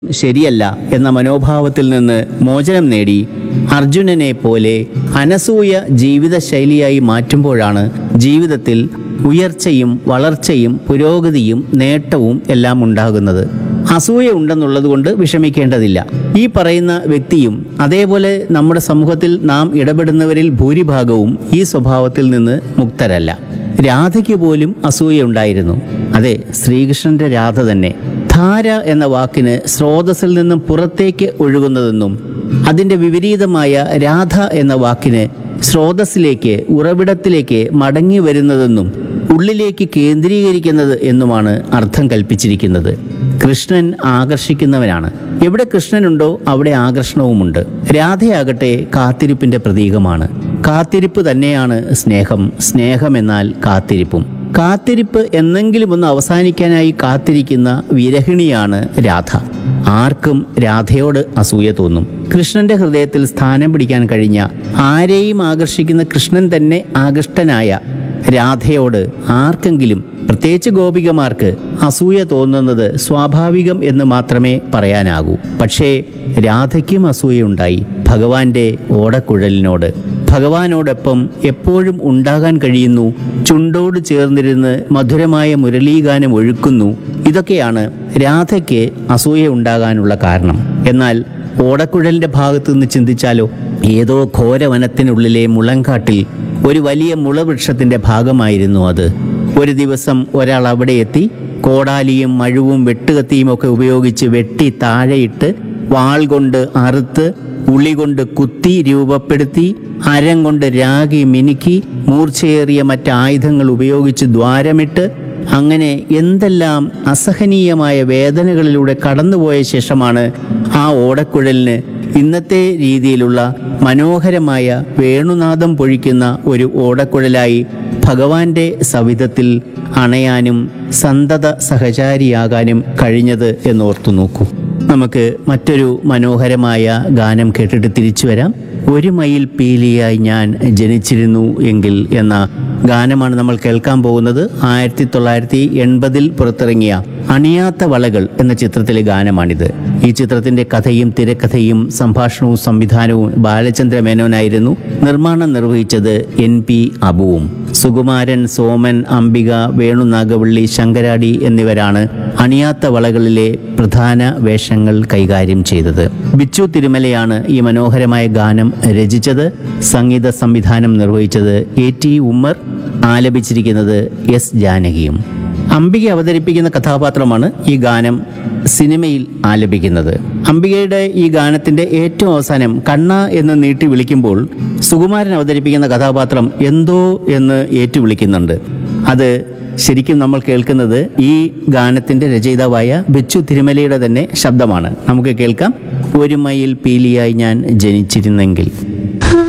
ശരിയല്ല എന്ന മനോഭാവത്തിൽ നിന്ന് മോചനം നേടി അർജുനനെ പോലെ അനസൂയ ജീവിതശൈലിയായി മാറ്റുമ്പോഴാണ് ജീവിതത്തിൽ ഉയർച്ചയും വളർച്ചയും പുരോഗതിയും നേട്ടവും എല്ലാം ഉണ്ടാകുന്നത് അസൂയ ഉണ്ടെന്നുള്ളത് കൊണ്ട് വിഷമിക്കേണ്ടതില്ല ഈ പറയുന്ന വ്യക്തിയും അതേപോലെ നമ്മുടെ സമൂഹത്തിൽ നാം ഇടപെടുന്നവരിൽ ഭൂരിഭാഗവും ഈ സ്വഭാവത്തിൽ നിന്ന് മുക്തരല്ല രാധയ്ക്ക് പോലും അസൂയ ഉണ്ടായിരുന്നു അതെ ശ്രീകൃഷ്ണന്റെ രാധ തന്നെ ധാര എന്ന വാക്കിന് സ്രോതസ്സിൽ നിന്നും പുറത്തേക്ക് ഒഴുകുന്നതെന്നും അതിൻ്റെ വിപരീതമായ രാധ എന്ന വാക്കിന് സ്രോതസ്സിലേക്ക് ഉറവിടത്തിലേക്ക് മടങ്ങി വരുന്നതെന്നും ഉള്ളിലേക്ക് കേന്ദ്രീകരിക്കുന്നത് എന്നുമാണ് അർത്ഥം കൽപ്പിച്ചിരിക്കുന്നത് കൃഷ്ണൻ ആകർഷിക്കുന്നവനാണ് എവിടെ കൃഷ്ണനുണ്ടോ അവിടെ ആകർഷണവുമുണ്ട് രാധയാകട്ടെ കാത്തിരിപ്പിന്റെ പ്രതീകമാണ് കാത്തിരിപ്പ് തന്നെയാണ് സ്നേഹം സ്നേഹമെന്നാൽ കാത്തിരിപ്പും കാത്തിരിപ്പ് എന്നെങ്കിലും ഒന്ന് അവസാനിക്കാനായി കാത്തിരിക്കുന്ന വിരഹിണിയാണ് രാധ ആർക്കും രാധയോട് അസൂയ തോന്നും കൃഷ്ണന്റെ ഹൃദയത്തിൽ സ്ഥാനം പിടിക്കാൻ കഴിഞ്ഞ ആരെയും ആകർഷിക്കുന്ന കൃഷ്ണൻ തന്നെ ആകൃഷ്ടനായ രാധയോട് ആർക്കെങ്കിലും പ്രത്യേകിച്ച് ഗോപികമാർക്ക് അസൂയ തോന്നുന്നത് സ്വാഭാവികം എന്ന് മാത്രമേ പറയാനാകൂ പക്ഷേ രാധയ്ക്കും അസൂയയുണ്ടായി ഭഗവാന്റെ ഓടക്കുഴലിനോട് ഭഗവാനോടൊപ്പം എപ്പോഴും ഉണ്ടാകാൻ കഴിയുന്നു ചുണ്ടോട് ചേർന്നിരുന്ന് മധുരമായ മുരളീഗാനം ഒഴുക്കുന്നു ഇതൊക്കെയാണ് രാധയ്ക്ക് അസൂയ ഉണ്ടാകാനുള്ള കാരണം എന്നാൽ ഓടക്കുഴലിന്റെ ഭാഗത്തു നിന്ന് ചിന്തിച്ചാലോ ഏതോ ഘോരവനത്തിനുള്ളിലെ മുളങ്കാട്ടിൽ ഒരു വലിയ മുളവൃക്ഷത്തിന്റെ ഭാഗമായിരുന്നു അത് ഒരു ദിവസം ഒരാൾ അവിടെ എത്തി കോടാലിയും മഴുവും വെട്ടുകത്തിയും ഒക്കെ ഉപയോഗിച്ച് വെട്ടി താഴെയിട്ട് വാൾ കൊണ്ട് അറുത്ത് ഉളി കൊണ്ട് കുത്തി രൂപപ്പെടുത്തി അരം കൊണ്ട് രാഗി മിനുക്കി മൂർച്ചയേറിയ മറ്റ് ആയുധങ്ങൾ ഉപയോഗിച്ച് ദ്വാരമിട്ട് അങ്ങനെ എന്തെല്ലാം അസഹനീയമായ വേദനകളിലൂടെ കടന്നുപോയ ശേഷമാണ് ആ ഓടക്കുഴലിന് ഇന്നത്തെ രീതിയിലുള്ള മനോഹരമായ വേണുനാദം പൊഴിക്കുന്ന ഒരു ഓടക്കുഴലായി ഭഗവാന്റെ സവിധത്തിൽ അണയാനും സന്തത സഹചാരിയാകാനും കഴിഞ്ഞത് എന്നോർത്തു നോക്കൂ നമുക്ക് മറ്റൊരു മനോഹരമായ ഗാനം കേട്ടിട്ട് തിരിച്ചു വരാം ഒരു മയിൽ പീലിയായി ഞാൻ ജനിച്ചിരുന്നു എങ്കിൽ എന്ന ഗാനമാണ് നമ്മൾ കേൾക്കാൻ പോകുന്നത് ആയിരത്തി തൊള്ളായിരത്തി എൺപതിൽ പുറത്തിറങ്ങിയ അണിയാത്ത വളകൾ എന്ന ചിത്രത്തിലെ ഗാനമാണിത് ഈ ചിത്രത്തിന്റെ കഥയും തിരക്കഥയും സംഭാഷണവും സംവിധാനവും ബാലചന്ദ്ര മേനോനായിരുന്നു നിർമ്മാണം നിർവഹിച്ചത് എൻ പി അബുവും സുകുമാരൻ സോമൻ അംബിക വേണു നാഗവള്ളി ശങ്കരാടി എന്നിവരാണ് അണിയാത്ത വളകളിലെ പ്രധാന വേഷങ്ങൾ കൈകാര്യം ചെയ്തത് ബിച്ചു തിരുമലയാണ് ഈ മനോഹരമായ ഗാനം രചിച്ചത് സംഗീത സംവിധാനം നിർവഹിച്ചത് എ ടി ഉമ്മർ ആലപിച്ചിരിക്കുന്നത് എസ് ജാനകിയും അംബിക അവതരിപ്പിക്കുന്ന കഥാപാത്രമാണ് ഈ ഗാനം സിനിമയിൽ ആലപിക്കുന്നത് അംബികയുടെ ഈ ഗാനത്തിന്റെ ഏറ്റവും അവസാനം കണ്ണ എന്ന് നീട്ടി വിളിക്കുമ്പോൾ സുകുമാരൻ അവതരിപ്പിക്കുന്ന കഥാപാത്രം എന്തോ എന്ന് ഏറ്റു വിളിക്കുന്നുണ്ട് അത് ശരിക്കും നമ്മൾ കേൾക്കുന്നത് ഈ ഗാനത്തിന്റെ രചയിതാവായ ബിച്ചു തിരുമലയുടെ തന്നെ ശബ്ദമാണ് നമുക്ക് കേൾക്കാം ഒരു മയിൽ പീലിയായി ഞാൻ ജനിച്ചിരുന്നെങ്കിൽ